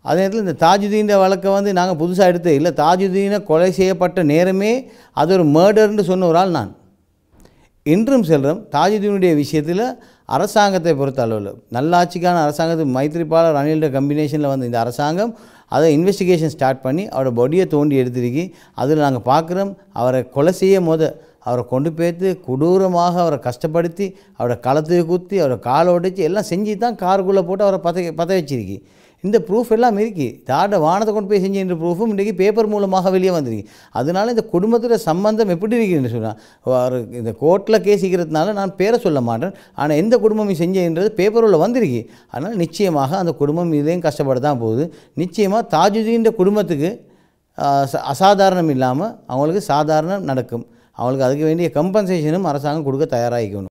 அதே நேரத்தில் இந்த தாஜுதீன் வழக்கை வந்து நாங்கள் புதுசாக எடுத்து இல்லை தாஜுதீனை கொலை செய்யப்பட்ட நேரமே அது ஒரு மர்டர்னு சொன்ன ஒரு ஆள் நான் இன்றும் செல்றோம் தாஜுதீனுடைய விஷயத்தில் அரசாங்கத்தை பொறுத்த அளவில் நல்லாட்சிக்கான அரசாங்கத்து மைத்ரிபால ரணில்ட கம்பினேஷனில் வந்து இந்த அரசாங்கம் அதை இன்வெஸ்டிகேஷன் ஸ்டார்ட் பண்ணி அவரோட பொடியை தோண்டி எடுத்திருக்கி அதில் நாங்கள் பார்க்குறோம் அவரை கொலை செய்ய போத அவரை கொண்டு போய்த்து கொடூரமாக அவரை கஷ்டப்படுத்தி அவரை களத்துக்கு குத்தி அவரை காலை உடைச்சி எல்லாம் செஞ்சு தான் காருக்குள்ளே போட்டு அவரை பத பற்ற வச்சிருக்கி இந்த ப்ரூஃப் எல்லாம் இருக்கு தாட வானத்தை கொண்டு போய் செஞ்ச ப்ரூஃபும் இன்றைக்கி பேப்பர் மூலமாக வெளியே வந்திருக்கு அதனால இந்த குடும்பத்தோட சம்பந்தம் எப்படி இருக்குன்னு சொன்னால் இந்த கோர்ட்டில் கேசிக்கிறதுனால நான் பேரை சொல்ல மாட்டேன் ஆனால் எந்த குடும்பம் செஞ்சதுன்றது பேப்பரில் வந்திருக்கு அதனால் நிச்சயமாக அந்த குடும்பம் இதையும் கஷ்டப்பட தான் போகுது நிச்சயமாக தாஜுதீன்ற குடும்பத்துக்கு ஆஹ், ச- அசாதாரணம் இல்லாமல் அவங்களுக்கு சாதாரணம் நடக்கும் அவங்களுக்கு அதுக்கு வேண்டிய கம்பன்சேஷனும் அரசாங்கம் கொடுக்க தயாராகிக்கணும்